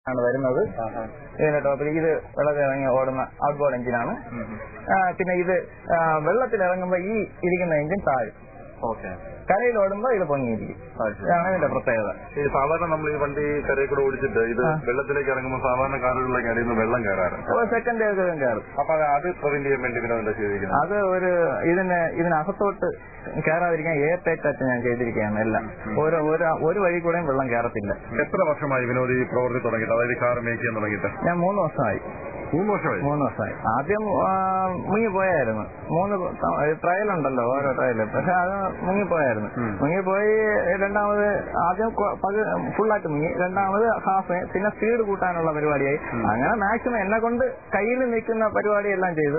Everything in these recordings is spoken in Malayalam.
ആണ് വരുന്നത് ഇതിന്റെ ടോപ്പിൽ ഇത് വെള്ളത്തിൽ ഇറങ്ങി ഓടുന്ന ഔട്ട്ബോർഡ് എഞ്ചിനാണ് ആ, പിന്നെ ഇത് ആ, വെള്ളത്തിൽ ഇറങ്ങുമ്പോൾ ഈ ഇരിക്കുന്ന എഞ്ചിൻ താഴും ഓക്കെ കരയിൽ ഓടുമ്പോൾ ഇത് പൊങ്ങിയിരിക്കും ഇതാണ് ഇതിന്റെ പ്രത്യേകത ഈ സാധാരണ നമ്മൾ ഈ വണ്ടി കരയിൽ കൂടെ ഓടിച്ചിട്ട് ഇത് ആ. വെള്ളത്തിലേക്ക് ഇറങ്ങുമ്പോൾ സാധാരണ കാറുകളിലേക്ക് അടിയിൽ നിന്ന് വെള്ളം കയറാറുണ്ട് ഒരു സെക്കൻഡ് ഒക്കെ കയറും അപ്പൊ അത് അത് പ്രിവെന്റ് ചെയ്യാൻ വേണ്ടി പിന്നെ എന്താ ചെയ്തിരിക്കുന്നത് അത് ഒരു ഇതിന് ഇതിനകത്തോട്ട് കയറാതിരിക്കാൻ എയർ ടൈറ്റ് ടച്ച് ഞാൻ ചെയ്തിരിക്കുകയാണ് എല്ലാം ഓരോ ഒരു ഒരു വഴി കൂടെയും വെള്ളം കയറത്തില്ല എത്ര വർഷമായി വിനോദ് ഈ പ്രവൃത്തി തുടങ്ങിയിട്ട് അതായത് ഈ കാർ മേക്ക് ചെയ്യാൻ തുടങ്ങിയിട്ട് ഞാൻ മൂന്ന് വർഷമായി മൂന്ന് വർഷമായി മൂന്ന് വർഷമായി ആദ്യം ആ, മുങ്ങിപ്പോയായിരുന്നു മൂന്ന് ട്രയൽ ഉണ്ടല്ലോ ഓരോ ട്രയല് പക്ഷെ അത് മുങ്ങിപ്പോയായിരുന്നു ഉം. മുങ്ങിപ്പോയി രണ്ടാമത് ആദ്യം കൊ- പകു ഫുള്ളായിട്ട് മുങ്ങി രണ്ടാമത് ഹാഫ് പിന്നെ സ്പീഡ് കൂട്ടാനുള്ള പരിപാടിയായി അങ്ങനെ മാക്സിമം എന്നെ കൊണ്ട് കയ്യിൽ നിൽക്കുന്ന പരിപാടിയെല്ലാം ചെയ്ത്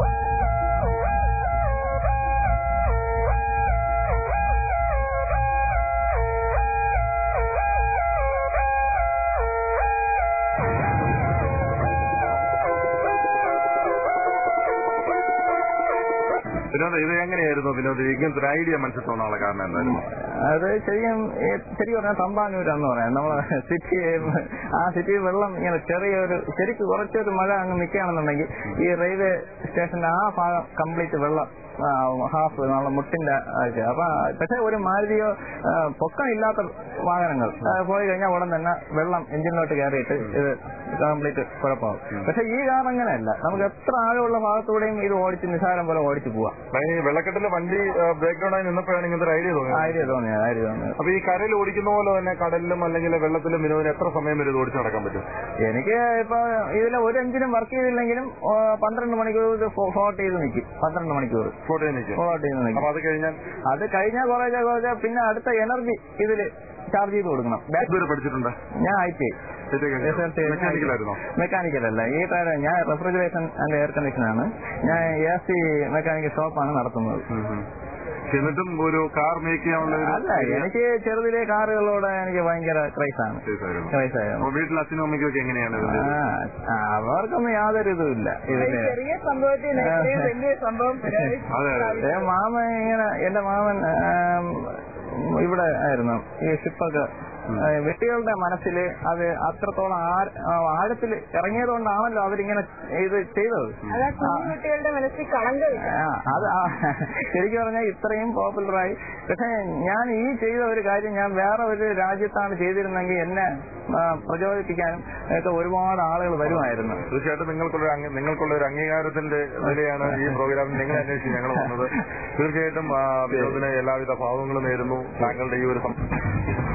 വിനോദ് ഇത് എങ്ങനെയായിരുന്നു വിനോദ് ഇങ്ങനത്തെ ഒരു ഐഡിയ മനസ്സിൽ തോന്നാനുള്ള കാരണം എന്തായിരുന്നു അത് ശരിക്കും ഈ ശരിക്കും പറഞ്ഞാൽ തമ്പാനൂരാന്ന് പറയാം നമ്മളെ സിറ്റി ആ സിറ്റി വെള്ളം ഇങ്ങനെ ചെറിയൊരു ശരിക്ക് കുറച്ചൊരു മഴ അങ്ങ് നിൽക്കുകയാണെന്നുണ്ടെങ്കിൽ ഈ റെയിൽവേ സ്റ്റേഷന്റെ ആ ഭാഗം കംപ്ലീറ്റ് വെള്ളം ആ, ഹാഫ് നമ്മളെ മുട്ടിന്റെ ഒക്കെ അപ്പൊ പക്ഷെ ഒരു മാരുതിയോ ആ, പൊക്കം ഇല്ലാത്ത വാഹനങ്ങൾ ആ, പോയി കഴിഞ്ഞാൽ ഉടൻ തന്നെ വെള്ളം എഞ്ചിനിലോട്ട് കയറിയിട്ട് ഇത് കംപ്ലീറ്റ് കുഴപ്പമാവും പക്ഷെ ഈ കാർ അങ്ങനെയല്ല നമുക്ക് എത്ര ആഴമുള്ള ഭാഗത്തൂടെയും ഇത് ഓടിച്ച് നിസാരം പോലെ ഓടിച്ചു പോവാം ഈ വെള്ളക്കെട്ടിലെ വണ്ടി ബ്രേക്ക് ഡൗൺ ആയി നിന്നപ്പോഴാണ് ഇങ്ങനത്തെ ഒരു ഐഡിയ തോന്നിയത് ആയിരം തോന്നിയത് ആയിരം തോന്നിയത് അപ്പൊ ഈ കരയിൽ ഓടിക്കുന്ന പോലെ തന്നെ കടലിലും അല്ലെങ്കിൽ വെള്ളത്തിലും വിനോദിന് എത്ര സമയം വരെ ഇത് ഓടിച്ചു നടക്കാൻ പറ്റും എനിക്ക് ഇപ്പൊ ഇതിലെ ഒരു എഞ്ചിനും വർക്ക് ചെയ്തില്ലെങ്കിലും ആ, പന്ത്രണ്ട് മണിക്കൂർ ഇത് ഫ്ലോട്ട് ചെയ്ത് നിൽക്കും പന്ത്രണ്ട് മണിക്കൂർ ഫ്ലോട്ട് ചെയ്ത് നിൽക്കും ഫ്ലോട്ട് ചെയ്ത് നിൽക്കും അപ്പൊ അത് കഴിഞ്ഞാൽ അത് കഴിഞ്ഞാൽ കുറേശ്ശെ കുറേശ്ശെ പിന്നെ അടുത്ത എനർജി ഇതില് ചാർജ് ചെയ്ത് കൊടുക്കണം ഇതുവരെ പഠിച്ചിട്ടുണ്ട് ഞാൻ ഐ ടി മെക്കാനിക്കലായിരുന്നോ മെക്കാനിക്കൽ അല്ല ഈ ടയർ ഞാൻ റെഫ്രിജറേഷൻ ആൻഡ് എയർ കണ്ടീഷൻ ആണ് ഞാൻ എ സി മെക്കാനിക്കൽ ഷോപ്പാണ് നടത്തുന്നത് എന്നിട്ടും ഒരു കാർ മേക്ക് ചെയ്യാനുള്ള ഒരു അല്ല എനിക്ക് ചെറുതിലെ കാറുകളോട് എനിക്ക് ഭയങ്കര ക്രൈസാണ് ഇതായിരുന്നു. ക്രൈസായിരുന്നു അപ്പൊ വീട്ടിൽ അച്ഛനും അമ്മയ്ക്കും ഒക്കെ എങ്ങനെയാണ് ഇതിന്റെ ഇത്? ആ, അവർക്കൊന്നും യാതൊരു ഇതുമില്ല ഇതില് ചെറിയ സംഭവത്തിന് ഇത്രയും വലിയ സംഭവം അതെ അതെ ഏ, മാമൻ ഇങ്ങനെ എന്റെ മാമൻ ആം, ഇവിടെ ആയിരുന്നു ഈ ഷിപ്പൊക്കെ ഏ, വ്യക്തികളുടെ മനസ്സിൽ അത് അത്രത്തോളം ആ- ആ, ആഴത്തിൽ ഇറങ്ങിയതുകൊണ്ടാണല്ലോ അവരിങ്ങനെ ഇത് ചെയ്തത് അതാ കുഞ്ഞു കുട്ടികളുടെ മനസ്സിൽ കളങ്കമില്ല ആ, അത് ആ, ശരിക്കും പറഞ്ഞാൽ ഇത്രയും പോപ്പുലറായി പക്ഷെ ഞാൻ ഈ ചെയ്ത ഒരു കാര്യം ഞാൻ വേറെ ഒരു രാജ്യത്താണ് ചെയ്തിരുന്നെങ്കിൽ എന്നെ ആ, പ്രചോദിപ്പിക്കാനും ഒക്കെ ഒരുപാട് ആളുകൾ വരുമായിരുന്നു തീർച്ചയായിട്ടും നിങ്ങൾക്കുള്ള ഒരു അംഗ- നിങ്ങൾക്കുള്ള ഒരു അംഗീകാരത്തിന്റെ വിലയാണ് ഈ പ്രോഗ്രാമിൽ നിങ്ങൾ അന്വേഷിച്ച് ഞങ്ങൾ വന്നത് തീർച്ചയായിട്ടും ആ, വിനോദിന് എല്ലാവിധ ഭാവങ്ങളും നേരുന്നു താങ്കളുടെ ഈ ഒരു സം-